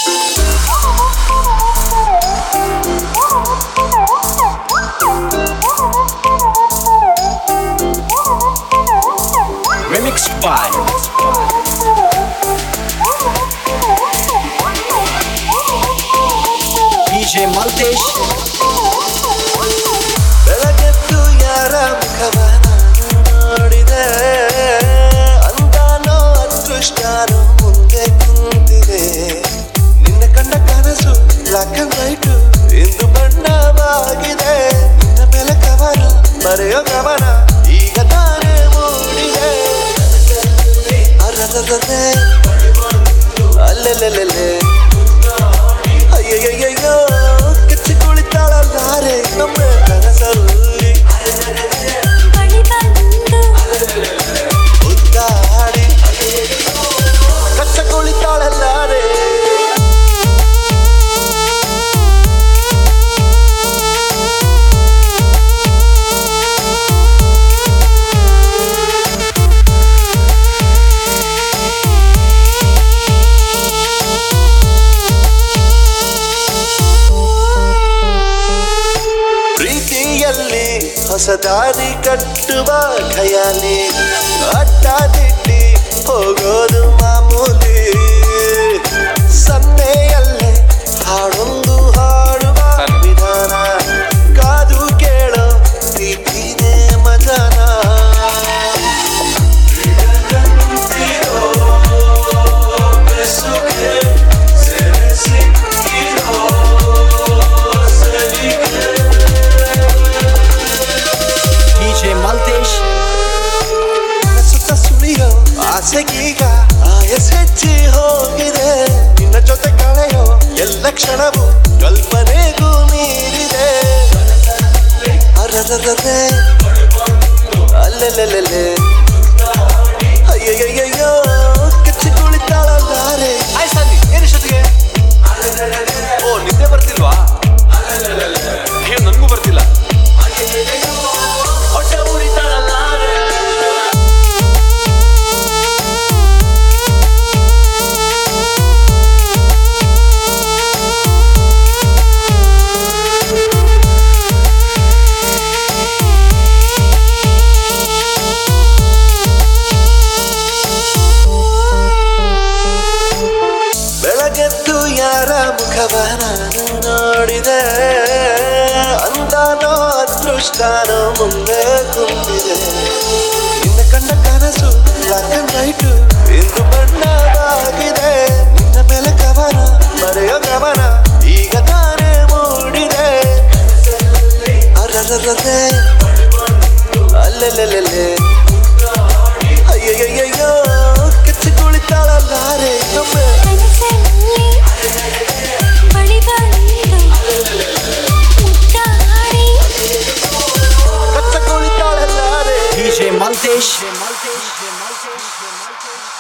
Remixed by DJ Maltesh ಬೆಳಗೆದ್ದು ಯಾರ ಮುಖವನ ನೋಡಿದೆ ಅಂದಾನೋ ಅದೃಷ್ಟನೋ ಮುಂದೆ ಕುಂತಿದೆ ನಿನ್ನ ಕಂಡ ಕನಸು ಬ್ಲಾಕ್ ಅಂಡ್ ವೈಟ್ ಇಂದು ಬಣ್ಣವಾಗಿದೆ ನಿನ್ನ ಮೇಲೆ ಕವನ ಬರೆಯೋ ಗಮನ ಈಗ ತಾನೇ ಮೂಡಿದೆ ಅರರರರೆ, ಅಲ್ಲೆಲ್ಲೆಲ್ಲೆಲ್ಲೆ ಅಯ್ಯಯ್ಯಯ್ಯೋ ಕಿಚ್ಚಿ ಕುಳಿತಾಳಲ್ಲಾರೆ ನಮ್ಮ ಕನಸಲ್ಲಿ ಬಳಿ ಬಂದು ಉದ್ದಾಡಿ ಕಚ್ಚ ಕುಳಿತಾಳಲ್ಲಾರೆ ಪ್ರೀತಿಯಲ್ಲಿ ಹೊಸ ದಾರಿ ಕಟ್ಟುವ ಖಯಾಲಿ ಅಡ್ಡ ದಿಡ್ಡಿ ಹೋಗೋದು ಮಾಮೂಲಿ ಸನ್ನೆಯಲ್ಲೇ ಹಾಡೊಂದು ಹಾಡುವ ವಿಧಾನ ಕಾದು ಕೇಳೋ ಪ್ರೀತಿನೇ ಮಜಾನ DJ Maltesh ಸುತ್ತ ಸುಳಿಯೋ ಆಸೆಗೀಗ ಆಯಸ್ ಹೆಚ್ಚಿ ಹೋಗಿದೆ ನಿನ್ನ ಜೊತೆ ಕಳೆಯೋ ಎಲ್ಲ ಕ್ಷಣವು ಕಲ್ಪನೆಗೂ ಮೀರಿದೆ ಅರರರರೆ ಅಲ್ಲೆಲ್ಲೆಲ್ಲೆಲ್ಲೆ ಅಯ್ಯಯ್ಯಯ್ಯೋ ಕಿಚ್ಚಿ ಕುಳಿತಾಳಲ್ಲಾರೆ ಆಯ್ ಸನ್ನಿ ಏನಿಷ್ಟೊತ್ತಿಗೆ ಓ ನಿದ್ದೆ ಬರ್ತಿಲ್ವಾ ಅಯ್ಯೋ ನನಗೂ ಬರ್ತಿಲ್ಲ ಹೊಟ್ಟೆ ಉರಿತಾಳಲ್ಲಾರೆ ಬೆಳಗೆದ್ದು ಯಾರ ಮುಖವ ನಾನು ನೋಡಿದೆ ಅಂದಾನೋ ಅದೃಷ್ಟನೋ ಮುಂದೆ ಕುಂತಿದೆ ನಿನ್ನ ಕಂಡ ಕನಸು ಬ್ಲಾಕ್ ಅಂಡ್ ವೈಟ್ ಇಂದು ಬಣ್ಣವಾಗಿದೆ ನಿನ್ನ ಮೇಲೆ ಕವನ ಬರೆಯೋ ಗಮನ ಈಗ ತಾನೇ ಮೂಡಿದೆ ಅರರರರೆ ಅಲ್ಲೆಲ್ಲೆಲ್ಲೆಲ್ಲೆ ಅಯ್ಯಯ್ಯಯ್ಯೋ ಕಿಚ್ಚಿ ಕುಳಿತಾಳಲ್ಲಾರೆ ನಮ್ಮ ಕನಸಲ್ಲಿ ಬಳಿ ಬಂದು ಮುದ್ದಾಡಿ ಕಚ್ಚ ಕುಳಿತಾಳಲ್ಲಾರೆ DJ Maltesh